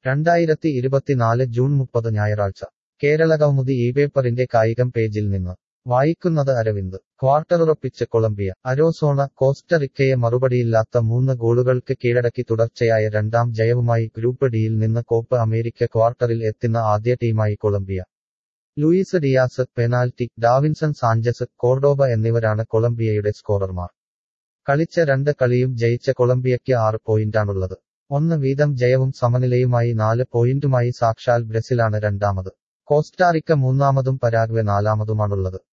രണ്ടായിരത്തി ഇരുപത്തിനാല് ജൂൺ മുപ്പത് ഞായറാഴ്ച കേരളകൗമുദി ഈ പേപ്പറിന്റെ കായികം പേജിൽ നിന്ന് വായിക്കുന്നത് അരവിന്ദ് ക്വാർട്ടറുറപ്പിച്ച് കൊളംബിയ അരോസോണ കോസ്റ്ററിക്കയെ മറുപടിയില്ലാത്ത മൂന്ന് ഗോളുകൾക്ക് കീഴടക്കി തുടർച്ചയായ രണ്ടാം ജയവുമായി ഗ്രൂപ്പ് ഡിയിൽ നിന്ന് കോപ്പ് അമേരിക്ക ക്വാർട്ടറിൽ എത്തുന്ന ആദ്യ ടീമായി Colombia Luis Diaz penalty Davinson Sanchez Cordoba എന്നിവരാണ് കൊളംബിയയുടെ സ്കോറർമാർ കളിച്ച രണ്ട് കളിയും ജയിച്ച കൊളംബിയയ്ക്ക് ആറ് പോയിന്റാണുള്ളത് ഒന്ന് വീതം ജയവും സമനിലയുമായി നാല് പോയിന്റുമായി സാക്ഷാൽ ബ്രസിലാണ് രണ്ടാമത് കോസ്റ്റാറിക്ക മൂന്നാമതും പരാഗ്വെ നാലാമതുമാണുള്ളത്